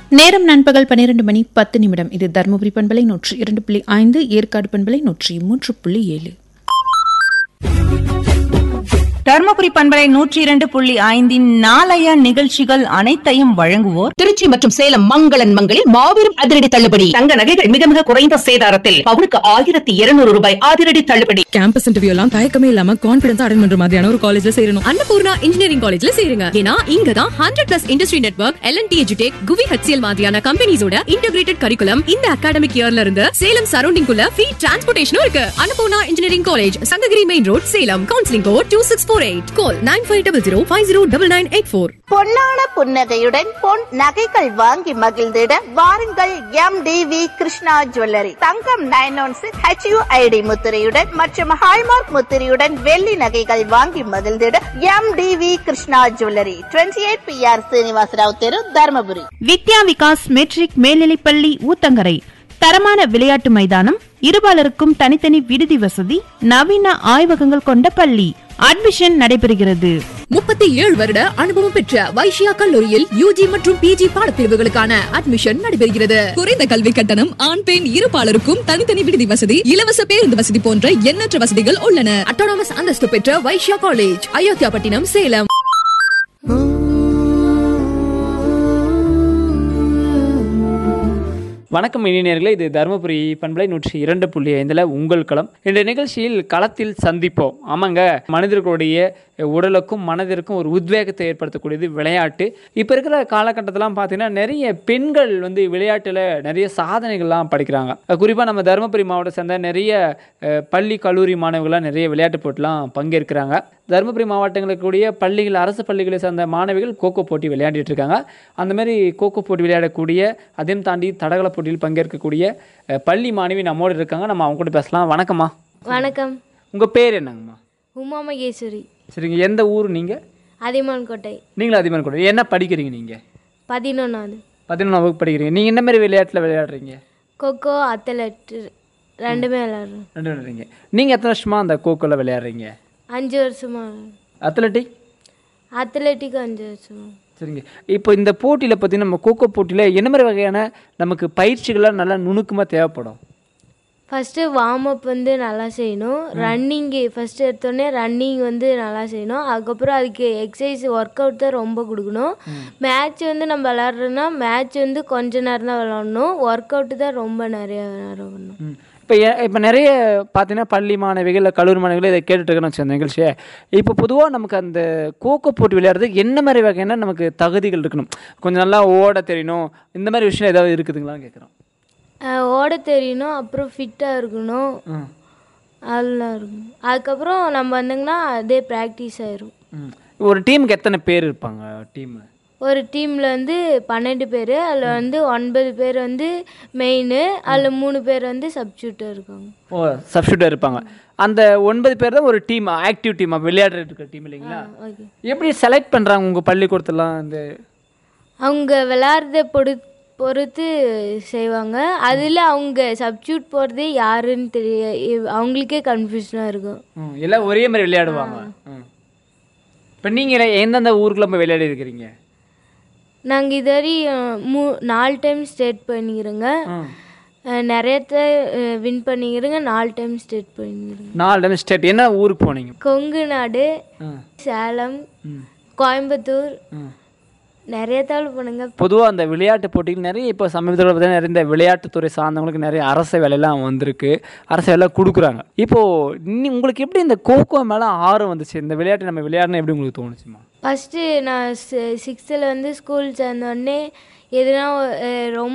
நேரம் நண்பகல் பன்னிரண்டு மணி பத்து நிமிடம் இது தருமபுரி பண்பலை நூற்றி இரண்டு புள்ளி ஐந்து ஏற்காடு பண்பலை நூற்றி மூன்று புள்ளி ஏழு தர்மபுரி பண்பலை நூற்றி இரண்டு புள்ளி ஐந்தின் நாளைய நிகழ்ச்சிகள் அனைத்தையும் வழங்குவோர் திருச்சி மற்றும் சேலம் மங்களன் மங்களில் மாபெரும் அதிரடி தள்ளுபடி தங்க நகைகள் மிக மிக குறைந்த சேதாரத்தில் பவுனுக்கு ஆயிரத்தி இருநூறு ரூபாய் அதிரடி தள்ளுபடி கேம்பஸ் இன்டர்வியூ எல்லாம் தயக்கமே இல்லாம கான்பிடன்ஸ் அட்டன் பண்ற மாதிரியான ஒரு காலேஜ்ல சேரணும் அன்னபூர்ணா இன்ஜினியரிங் காலேஜ்ல சேருங்க ஏன்னா இங்க தான் hundred plus industry network L and T எஜுடெக் குவி ஹெச்சிஎல் மாதிரியான கம்பெனிஸோட இன்டகிரேட்டட் கரிக்குலம் இந்த அகாடமிக் இயர்ல இருந்து சேலம் சரௌண்டிங் குள்ள ஃப்ரீ டிரான்ஸ்போர்டேஷனும் இருக்கு Annapoorna engineering college Sankagiri main road Salem counselling code two six four eight call nine five double zero five zero double nine eight four பொன்னான புன்னகையுடன் பொன் நகைகள் வாங்கி மகிழ்ந்திட வாருங்கள் M T V Krishna jewellery தங்கம் நைன் ஒன் சிக்ஸ் ஹெச்யூஐடி முத்திரையுடன் மற்றும் ஹால்மார்க் முத்திரையுடன் வெள்ளி நகைகள் வாங்கி மகிழ்ந்திட M T V Krishna jewellery twenty eight P R Srinivasarao தெரு தருமபுரி வித்யா விகாஸ் மெட்ரிக் மேல்நிலைப்பள்ளி ஊத்தங்கரை தரமான விளையாட்டு மைதானம் இருபாலருக்கும் தனித்தனி விடுதி வசதி நவீன ஆய்வகங்கள் கொண்ட பள்ளி அட்மிஷன் நடைபெறுகிறது முப்பத்தி ஏழு வருட அனுபவம் பெற்ற வைஷ்யா கல்லூரியில் யூஜி மற்றும் பிஜி பாடப்பிரிவுகளுக்கான அட்மிஷன் நடைபெறுகிறது குறைந்த கல்வி கட்டணம் ஆண் பெண் இருபாலருக்கும் தனித்தனி விடுதி வசதி இலவச பேருந்து வசதி போன்ற எண்ணற்ற வசதிகள் உள்ளன அட்டானமஸ் அந்தஸ்து பெற்ற வைஷ்யா காலேஜ் அயோத்தியாபட்டினம் சேலம் வணக்கம் இனியர்களே இது தருமபுரி பண்பலை நூற்றி இரண்டு புள்ளி ஐந்தில் உங்கள் களம் இந்த நிகழ்ச்சியில் களத்தில் சந்திப்போம் ஆமாங்க மனிதர்களுடைய உடலுக்கும் மனதிற்கும் ஒரு உத்வேகத்தை ஏற்படுத்தக்கூடியது விளையாட்டு இப்போ இருக்கிற காலகட்டத்திலாம் பார்த்தீங்கன்னா நிறைய பெண்கள் வந்து விளையாட்டில் நிறைய சாதனைகள்லாம் படிக்கிறாங்க குறிப்பாக நம்ம தருமபுரி மாவட்டம் சேர்ந்த நிறைய அஹ், பள்ளி கல்லூரி மாணவிகள்லாம் நிறைய விளையாட்டு போட்டிலாம் பங்கேற்கிறாங்க தருமபுரி மாவட்டங்களுக்கு கூடிய பள்ளிகள் அரசு பள்ளிகளை சேர்ந்த மாணவிகள் கோகோ போட்டி விளையாடிட்டு இருக்காங்க அந்த மாதிரி கோகோ போட்டி விளையாடக்கூடிய அதையும் தாண்டி தடகள போட்டியில் பங்கேற்கக்கூடிய அஹ், பள்ளி மாணவி நம்மோடு இருக்காங்க நம்ம அவங்க கூட பேசலாம் வணக்கம்மா வணக்கம் உங்கள் பேர் என்னங்கம்மா உமா மகேஸ்வரி சரிங்க எந்த ஊர் நீங்கள் அதியமான்கோட்டை நீங்களும் அதிகமாக கூட என்ன படிக்கிறீங்க நீங்கள் பதினொன்றாவது பதினொன்றாம் வகுப்பு படிக்கிறீங்க நீங்கள் என்ன மாதிரி விளையாட்டில் விளையாடுறீங்க கொக்கோ அத்லெட் ரெண்டுமே விளாட்றோம் ரெண்டு விளையாடுறீங்க நீங்கள் எத்தனை வருஷமாக அந்த கோகோவில் விளையாடுறீங்க அஞ்சு வருஷமா அத்லட்டிக் அத்லெட்டிக் அஞ்சு வருஷமா சரிங்க இப்போ இந்த போட்டியில் பார்த்தீங்கன்னா நம்ம கோகோ போட்டியில் என்ன மாதிரி வகையான நமக்கு பயிற்சிகள்லாம் நல்லா நுணுக்கமாக தேவைப்படும் ஃபஸ்ட்டு வார்ம் அப் வந்து நல்லா செய்யணும் ரன்னிங்கு ஃபஸ்ட்டு எடுத்தோடனே ரன்னிங் வந்து நல்லா செய்யணும் அதுக்கப்புறம் அதுக்கு எக்ஸசைஸ் ஒர்க் அவுட் தான் ரொம்ப கொடுக்கணும் மேட்ச் வந்து நம்ம விளாட்றோன்னா மேட்ச் வந்து கொஞ்ச நேரம் தான் விளாடணும் ஒர்க் அவுட்டு தான் ரொம்ப நிறைய நேரம் பண்ணணும் இப்போ இப்போ நிறைய பார்த்தீங்கன்னா பள்ளி மாணவிகள் இல்லை கல்லூரி மாணவிகள் இதை கேட்டுட்டு இருக்கேன்னு வச்சு அந்த நிகழ்ச்சியை இப்போ பொதுவாக நமக்கு அந்த கோகோ போட்டி விளையாடுறதுக்கு என்ன மாதிரி வகையான நமக்கு தகுதிகள் இருக்கணும் கொஞ்சம் நல்லா ஓட தெரியணும் இந்த மாதிரி விஷயம் ஏதாவது இருக்குதுங்களான்னு கேட்குறோம் அஹ் ஓட தெரியணும் அப்புறம் ஃபிட்டாக இருக்கணும் அதெல்லாம் இருக்கணும் அதுக்கப்புறம் நம்ம வந்தோங்கன்னா அதே ப்ராக்டிஸ் ஆயிரும் ம் ஒரு டீமுக்கு எத்தனை பேர் இருப்பாங்க டீம் ஒரு டீமில் வந்து பன்னெண்டு பேர் அதில் வந்து ஒன்பது பேர் வந்து மெயின் அதில் மூணு பேர் வந்து சப்ஸ்டியூட்டாக இருக்காங்க ஓ சப்ஸ்டியூட்டாக இருப்பாங்க அந்த ஒன்பது பேர் தான் ஒரு டீம் ஆக்டிவ் டீம் விளையாடுறது இருக்கிற டீம் இல்லைங்களா ஓகே எப்படி செலக்ட் பண்ணுறாங்க உங்கள் பள்ளிக்கூடத்துலாம் இந்த அவங்க விளாட்றத பொறு பொறுத்து செய்வாங்க அதில் அவங்க சப்ஸ்டியூட் போகிறது யாருன்னு தெரிய இவ்- அவங்களுக்கே கன்ஃபியூஷனாக இருக்கும் ம், எல்லாம் ஒரே மாதிரி விளையாடுவாங்க ம் இப்போ நீங்கள் எந்தெந்த ஊருக்குள்ள போய் விளையாடி இருக்கிறீங்க நாங்கள் இது வரையும் மூ நாலு டைம் ஸ்டேட் பண்ணிக்கிறோங்க ம் அஹ் நிறையத்த வின் பண்ணிக்கிறோங்க நாலு டைம் ஸ்டேட் பண்ணிக்கிறோங்க நாலு டைம் ஸ்டேட் என்ன ஊருக்கு போனீங்க கொங்கு நாடு ம் சேலம் ம் கோயம்புத்தூர் ம் நிறைய தாள் போனுங்க பொதுவாக அந்த விளையாட்டு போட்டிகள் நிறைய இப்போ சமீபத்தில் பார்த்தீங்கன்னா நிறைய இந்த விளையாட்டுத்துறை சார்ந்தவங்களுக்கு நிறைய அரசு வேலையெல்லாம் வந்திருக்கு அரசு வேலை கொடுக்குறாங்க இப்போது நீ உங்களுக்கு எப்படி இந்த கோகோ மேலே ஆர்வம் வந்துச்சு இந்த விளையாட்டு நம்ம விளையாடணும் எப்படி உங்களுக்கு தோணுச்சுமா ஃபஸ்ட்டு நான் சிக்ஸ்த்தில் வந்து ஸ்கூல் சேர்ந்தோடனே எதுனா அஹ் ரொம்ப